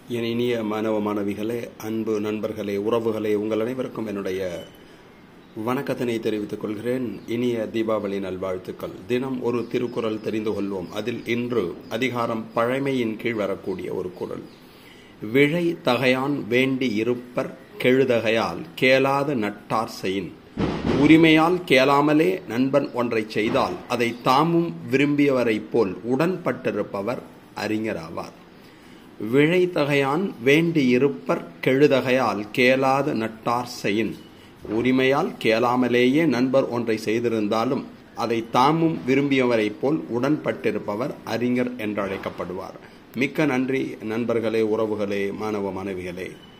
என் இனிய மாணவ மாணவிகளே அன்பு நண்பர்களே உறவுகளே உங்கள் அனைவருக்கும் என்னுடைய வணக்கத்தினை தெரிவித்துக் கொள்கிறேன் இனிய தீபாவளி நல்வாழ்த்துக்கள் தினம் ஒரு திருக்குறள் தெரிந்து கொள்வோம் அதில் இன்று அதிகாரம் பழமையின் கீழ் வரக்கூடிய ஒரு குறள் விழை தகையான் வேண்டி இருப்பர் கெழுதகையால் கேளாது நட்டார் செயின் உரிமையால் கேளாமலே நண்பன் ஒன்றை செய்தால் அதை தாமும் விரும்பியவரைப் போல் உடன்பட்டிருப்பவர் அறிஞராவார் விழைத்தகையான் வேண்டி இருப்பர் கெழுதகையால் கேளாது நட்டார் செயின் உரிமையால் கேளாமலேயே நண்பர் ஒன்றை செய்திருந்தாலும் அதை தாமும் விரும்பியவரைப் போல் உடன்பட்டிருப்பவர் அறிஞர் என்றழைக்கப்படுவார் மிக்க நன்றி நண்பர்களே உறவுகளே மாணவ மாணவிகளே